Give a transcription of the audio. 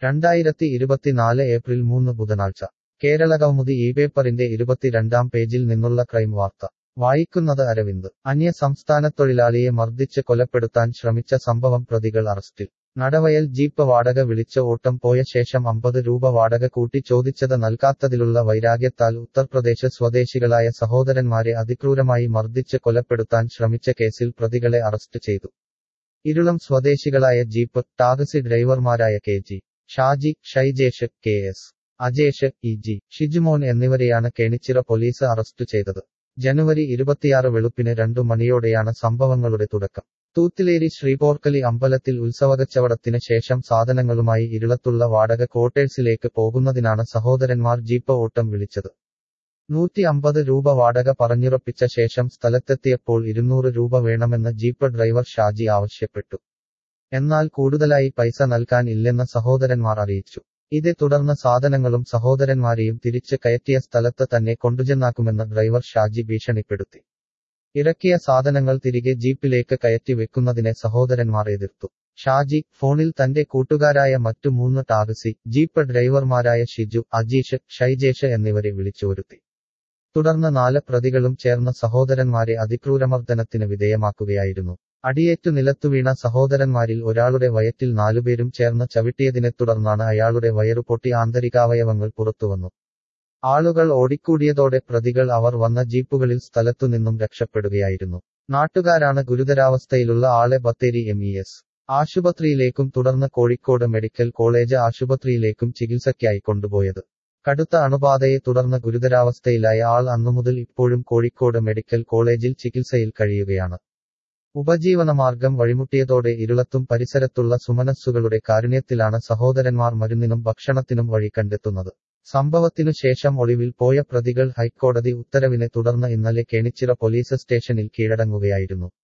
രണ്ടായിരത്തി ഇരുപത്തിനാല് ഏപ്രിൽ മൂന്ന് ബുധനാഴ്ച കേരളകൗമുദി ഈ പേപ്പറിന്റെ ഇരുപത്തിരണ്ടാം പേജിൽ നിന്നുള്ള ക്രൈം വാർത്ത വായിക്കുന്നത് അരവിന്ദ് അന്യ സംസ്ഥാന തൊഴിലാളിയെ മർദ്ദിച്ച് കൊലപ്പെടുത്താൻ ശ്രമിച്ച സംഭവം പ്രതികൾ അറസ്റ്റിൽ നടവയൽ ജീപ്പ് വാടക വിളിച്ച് ഓട്ടം പോയ ശേഷം അമ്പത് രൂപ വാടക കൂട്ടി ചോദിച്ചത് നൽകാത്തതിലുള്ള വൈരാഗ്യത്താൽ ഉത്തർപ്രദേശ് സ്വദേശികളായ സഹോദരന്മാരെ അതിക്രൂരമായി മർദ്ദിച്ച് കൊലപ്പെടുത്താൻ ശ്രമിച്ച കേസിൽ പ്രതികളെ അറസ്റ്റ് ചെയ്തു ഇരുളം സ്വദേശികളായ ജീപ്പ് ടാക്സി ഡ്രൈവർമാരായ K G Shaji Shyjesh K S Ajesh E G Shijumon എന്നിവരെയാണ് കേണിച്ചിറ പോലീസ് അറസ്റ്റ് ചെയ്തത് ജനുവരി ഇരുപത്തിയാറ് വെളുപ്പിന് രണ്ടു മണിയോടെയാണ് സംഭവങ്ങളുടെ തുടക്കം തൂത്തിലേരി ശ്രീപോർക്കലി അമ്പലത്തിൽ ഉത്സവകച്ചവടത്തിന് ശേഷം സാധനങ്ങളുമായി ഇരുളത്തുള്ള വാടക ക്വാർട്ടേഴ്സിലേക്ക് പോകുന്നതിനാണ് സഹോദരന്മാർ ജീപ്പ് ഓട്ടം വിളിച്ചത് നൂറ്റി അമ്പത് രൂപ വാടക പറഞ്ഞുറപ്പിച്ച ശേഷം സ്ഥലത്തെത്തിയപ്പോൾ ഇരുന്നൂറ് രൂപ വേണമെന്ന് ജീപ്പ് ഡ്രൈവർ ഷാജി ആവശ്യപ്പെട്ടു എന്നാൽ കൂടുതലായി പൈസ നൽകാൻ ഇല്ലെന്ന് സഹോദരന്മാർ അറിയിച്ചു ഇതേ തുടർന്ന് സാധനങ്ങളും സഹോദരന്മാരെയും തിരിച്ച് കയറ്റിയ സ്ഥലത്ത് തന്നെ കൊണ്ടുചെന്നാക്കുമെന്ന് ഡ്രൈവർ ഷാജി ഭീഷണിപ്പെടുത്തി ഇറക്കിയ സാധനങ്ങൾ തിരികെ ജീപ്പിലേക്ക് കയറ്റി വെക്കുന്നതിനെ സഹോദരന്മാർ എതിർത്തു ഷാജി ഫോണിൽ തന്റെ കൂട്ടുകാരായ മറ്റു മൂന്ന് ടാക്സി ജീപ്പ് ഡ്രൈവർമാരായ ഷിജു അജീഷ് ഷൈജേഷ് എന്നിവരെ വിളിച്ചുവരുത്തി തുടർന്ന് നാല് പ്രതികളും ചേർന്ന് സഹോദരന്മാരെ അതിക്രൂരമർദ്ദനത്തിന് വിധേയമാക്കുകയായിരുന്നു അടിയേറ്റു നിലത്തുവീണ സഹോദരന്മാരിൽ ഒരാളുടെ വയറ്റിൽ നാലുപേരും ചേർന്ന് ചവിട്ടിയതിനെ തുടർന്നാണ് അയാളുടെ വയറു പൊട്ടി ആന്തരികാവയവങ്ങൾ പുറത്തുവന്നു ആളുകൾ ഓടിക്കൂടിയതോടെ പ്രതികൾ അവർ വന്ന ജീപ്പുകളിൽ സ്ഥലത്തുനിന്നും രക്ഷപ്പെടുകയായിരുന്നു നാട്ടുകാരാണ് ഗുരുതരാവസ്ഥയിലുള്ള ആളെ ബത്തേരി എം ഇ എസ് ആശുപത്രിയിലേക്കും തുടർന്ന് കോഴിക്കോട് മെഡിക്കൽ കോളേജ് ആശുപത്രിയിലേക്കും ചികിത്സയ്ക്കായി കൊണ്ടുപോയത് കടുത്ത അണുബാധയെ തുടർന്ന് ഗുരുതരാവസ്ഥയിലായ ആൾ അന്നുമുതൽ ഇപ്പോഴും കോഴിക്കോട് മെഡിക്കൽ കോളേജിൽ ചികിത്സയിൽ കഴിയുകയാണ് ഉപജീവനമാർഗം വഴിമുട്ടിയതോടെ ഇരുളത്തും പരിസരത്തുള്ള സുമനസ്സുകളുടെ കാരുണ്യത്തിലാണ് സഹോദരന്മാർ മരുന്നിനും ഭക്ഷണത്തിനും വഴി കണ്ടെത്തുന്നത് സംഭവത്തിനു ശേഷം ഒളിവിൽ പോയ പ്രതികൾ ഹൈക്കോടതി ഉത്തരവിനെ തുടർന്ന് ഇന്നലെ കേണിച്ചിറ പോലീസ് സ്റ്റേഷനിൽ കീഴടങ്ങുകയായിരുന്നു